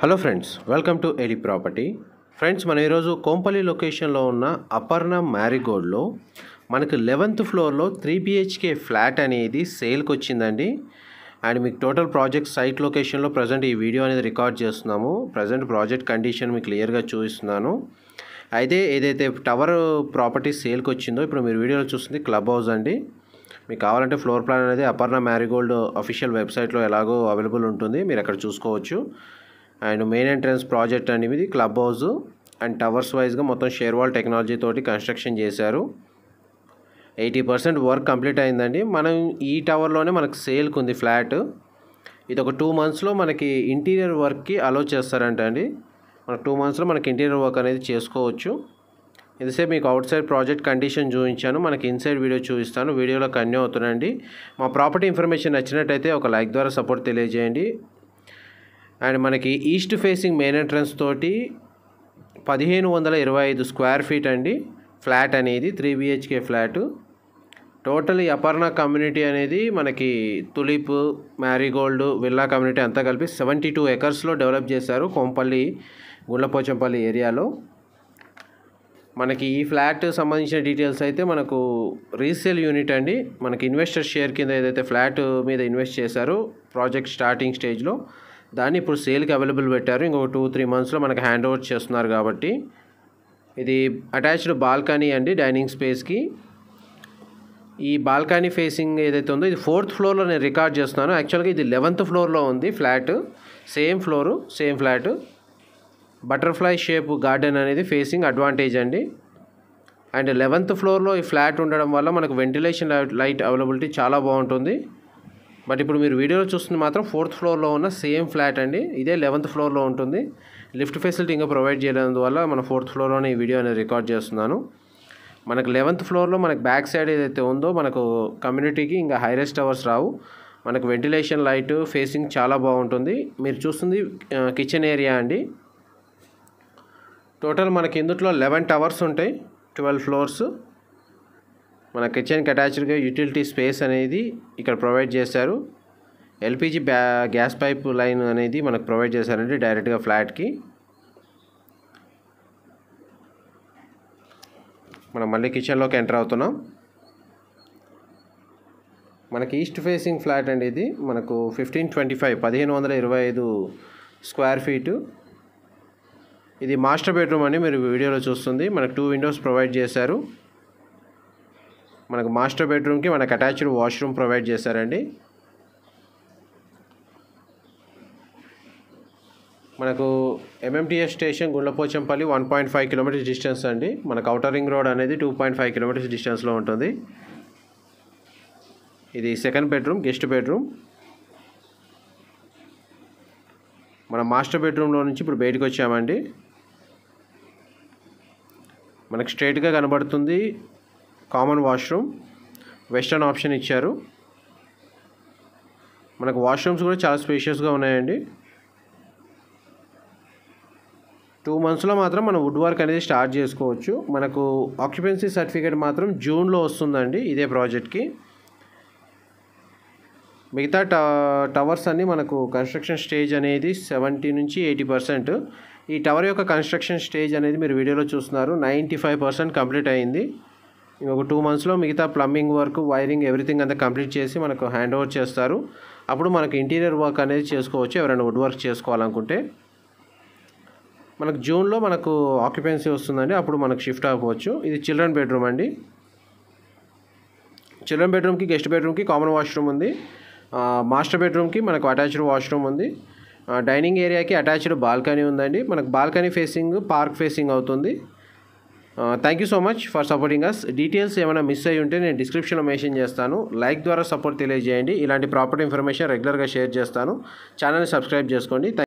hello friends welcome to ఎలి property friends మనం ఈరోజు కోంపల్లి లొకేషన్లో ఉన్న అపర్ణ మ్యారీగోల్డ్లో మనకు లెవెంత్ ఫ్లోర్లో త్రీ బిహెచ్కే ఫ్లాట్ అనేది సేల్కి వచ్చిందండి అండ్ మీకు టోటల్ ప్రాజెక్ట్ సైట్ లొకేషన్లో ప్రజెంట్ ఈ వీడియో అనేది రికార్డ్ చేస్తున్నాము ప్రజెంట్ ప్రాజెక్ట్ కండిషన్ మీకు క్లియర్గా చూపిస్తున్నాను అయితే ఏదైతే టవర్ ప్రాపర్టీ సేల్కి వచ్చిందో ఇప్పుడు మీరు వీడియోలో చూస్తుంది క్లబ్ హౌస్ అండి మీకు కావాలంటే ఫ్లోర్ ప్లాన్ అనేది అపర్ణ మ్యారీగోల్డ్ అఫీషియల్ వెబ్సైట్లో ఎలాగో అవైలబుల్ ఉంటుంది మీరు అక్కడ చూసుకోవచ్చు అండ్ మెయిన్ ఎంట్రన్స్ ప్రాజెక్ట్ అనేది క్లబ్ హౌస్ అండ్ టవర్స్ వైజ్గా మొత్తం షేర్ వాల్ టెక్నాలజీ తోటి కన్స్ట్రక్షన్ చేశారు ఎయిటీ పర్సెంట్ వర్క్ కంప్లీట్ అయిందండి మనం ఈ టవర్లోనే మనకు సేల్కి ఉంది ఫ్లాట్ ఇది ఒక టూ మంత్స్లో మనకి ఇంటీరియర్ వర్క్కి అలో చేస్తారంట అండి మనకు టూ మంత్స్లో మనకి ఇంటీరియర్ వర్క్ అనేది చేసుకోవచ్చు ఇదిసే మీకు అవుట్ సైడ్ ప్రాజెక్ట్ కండిషన్ చూపించాను మనకి ఇన్సైడ్ వీడియో చూపిస్తాను వీడియోలో కన్యూ అవుతుందండి మా ప్రాపర్టీ ఇన్ఫర్మేషన్ నచ్చినట్టయితే ఒక లైక్ ద్వారా సపోర్ట్ తెలియజేయండి అండ్ మనకి ఈస్ట్ ఫేసింగ్ మెయిన్ ఎంట్రన్స్ తోటి పదిహేను వందల ఇరవై ఐదు స్క్వేర్ ఫీట్ అండి ఫ్లాట్ అనేది త్రీ బిహెచ్కే ఫ్లాట్ టోటల్ ఈ అపర్ణ కమ్యూనిటీ అనేది మనకి తులిప్ మ్యారీగోల్డ్ విల్లా కమ్యూనిటీ అంతా కలిపి సెవెంటీ టూ ఎకర్స్లో డెవలప్ చేశారు కొంపల్లి గుండ్లపోచంపల్లి ఏరియాలో మనకి ఈ ఫ్లాట్ సంబంధించిన డీటెయిల్స్ అయితే మనకు రీసేల్ యూనిట్ అండి మనకి ఇన్వెస్టర్ షేర్ కింద ఏదైతే ఫ్లాట్ మీద ఇన్వెస్ట్ చేశారో ప్రాజెక్ట్ స్టార్టింగ్ స్టేజ్లో దాన్ని ఇప్పుడు సేల్కి అవైలబుల్ పెట్టారు ఇంకొక టూ త్రీ మంత్స్లో మనకి హ్యాండ్ ఓవర్ చేస్తున్నారు కాబట్టి ఇది అటాచ్డ్ బాల్కనీ అండి డైనింగ్ స్పేస్కి ఈ బాల్కనీ ఫేసింగ్ ఏదైతే ఉందో ఇది ఫోర్త్ ఫ్లోర్లో నేను రికార్డ్ చేస్తున్నాను యాక్చువల్గా ఇది లెవెంత్ ఫ్లోర్లో ఉంది flat same floor same flat butterfly shape garden అనేది ఫేసింగ్ అడ్వాంటేజ్ అండి అండ్ లెవెంత్ ఫ్లోర్లో ఈ ఫ్లాట్ ఉండడం వల్ల మనకు వెంటిలేషన్ లైట్ అవైలబిలిటీ చాలా బాగుంటుంది బట్ ఇప్పుడు మీరు వీడియోలో చూస్తుంది మాత్రం ఫోర్త్ ఫ్లోర్లో ఉన్న సేమ్ ఫ్లాట్ అండి ఇదే లెవెంత్ ఫ్లోర్లో ఉంటుంది లిఫ్ట్ ఫెసిలిటీ ఇంకా ప్రొవైడ్ చేయలేనందువల్ల మన ఫోర్త్ ఫ్లోర్లోనే ఈ వీడియో అనేది రికార్డ్ చేస్తున్నాను మనకు లెవెంత్ ఫ్లోర్లో మనకు బ్యాక్ సైడ్ ఏదైతే ఉందో మనకు కమ్యూనిటీకి ఇంకా హైరెస్ట్ టవర్స్ రావు మనకు వెంటిలేషన్ లైట్ ఫేసింగ్ చాలా బాగుంటుంది మీరు చూస్తుంది కిచెన్ ఏరియా అండి టోటల్ మనకి ఇందులో లెవెన్ టవర్స్ ఉంటాయి ట్వెల్వ్ ఫ్లోర్స్ మన కిచెన్కి అటాచ్డ్గా యూటిలిటీ స్పేస్ అనేది ఇక్కడ ప్రొవైడ్ చేశారు ఎల్పిజి బ్యా గ్యాస్ పైప్ లైన్ అనేది మనకు ప్రొవైడ్ చేశారండి డైరెక్ట్గా ఫ్లాట్కి మనం మళ్ళీ కిచెన్లోకి ఎంటర్ అవుతున్నాం మనకి ఈస్ట్ ఫేసింగ్ ఫ్లాట్ అండి ఇది మనకు ఫిఫ్టీన్ ట్వంటీ ఫైవ్ పదిహేను వందల ఇరవై ఐదు స్క్వేర్ ఫీటు ఇది మాస్టర్ బెడ్రూమ్ అని మీరు వీడియోలో చూస్తుంది మనకు టూ విండోస్ ప్రొవైడ్ చేశారు మనకు మాస్టర్ బెడ్రూమ్కి మనకు అటాచ్డ్ వాష్రూమ్ ప్రొవైడ్ చేశారండి మనకు MMTS station Gundlapochampalli one point five kilometres distance అండి మనకు అవుటర్ రింగ్ రోడ్ అనేది టూ పాయింట్ ఫైవ్ కిలోమీటర్స్ డిస్టెన్స్లో ఉంటుంది ఇది సెకండ్ బెడ్రూమ్ గెస్ట్ బెడ్రూమ్ మన మాస్టర్ బెడ్రూమ్లో నుంచి ఇప్పుడు బయటకు వచ్చామండి మనకు స్ట్రైట్గా కనబడుతుంది కామన్ వాష్రూమ్ వెస్టర్న్ ఆప్షన్ ఇచ్చారు మనకు వాష్రూమ్స్ కూడా చాలా స్పేషియస్గా ఉన్నాయండి టూ మంత్స్లో మాత్రం మనం వుడ్ వర్క్ అనేది స్టార్ట్ చేసుకోవచ్చు మనకు ఆక్యుపెన్సీ సర్టిఫికేట్ మాత్రం జూన్లో వస్తుందండి ఇదే ప్రాజెక్ట్కి మిగతా ట టవర్స్ అన్నీ మనకు కన్స్ట్రక్షన్ స్టేజ్ అనేది సెవెంటీ నుంచి ఎయిటీ పర్సెంట్ ఈ టవర్ యొక్క కన్స్ట్రక్షన్ స్టేజ్ అనేది మీరు వీడియోలో చూస్తున్నారు నైంటీ ఫైవ్ పర్సెంట్ కంప్లీట్ అయింది ఇంకొక టూ మంత్స్లో మిగతా ప్లంబింగ్ వర్క్ వైరింగ్ ఎవ్రీథింగ్ అంతా కంప్లీట్ చేసి మనకు హ్యాండ్ ఓవర్ చేస్తారు అప్పుడు మనకు ఇంటీరియర్ వర్క్ అనేది చేసుకోవచ్చు ఎవరైనా వుడ్ వర్క్ చేసుకోవాలనుకుంటే మనకు జూన్లో మనకు ఆక్యుపెన్సీ వస్తుందండి అప్పుడు మనకు షిఫ్ట్ అవ్వచ్చు ఇది చిల్డ్రన్ బెడ్రూమ్ అండి చిల్డ్రన్ బెడ్రూమ్కి గెస్ట్ బెడ్రూమ్కి కామన్ వాష్రూమ్ ఉంది మాస్టర్ బెడ్రూమ్కి మనకు అటాచ్డ్ వాష్రూమ్ ఉంది డైనింగ్ ఏరియాకి అటాచ్డ్ బాల్కనీ ఉందండి మనకు బాల్కనీ ఫేసింగ్ పార్క్ ఫేసింగ్ అవుతుంది thank you so much for supporting us details ఏమైనా మిస్ అయ్యి ఉంటే నేను డిస్క్రిప్షన్లో మెన్షన్ చేస్తాను లైక్ ద్వారా సపోర్ట్ తెలియజేయండి ఇలాంటి ప్రాపర్టీ ఇన్ఫర్మేషన్ రెగ్యులర్గా షేర్ చేస్తాను ఛానల్ని సబ్స్క్రైబ్ చేసుకోండి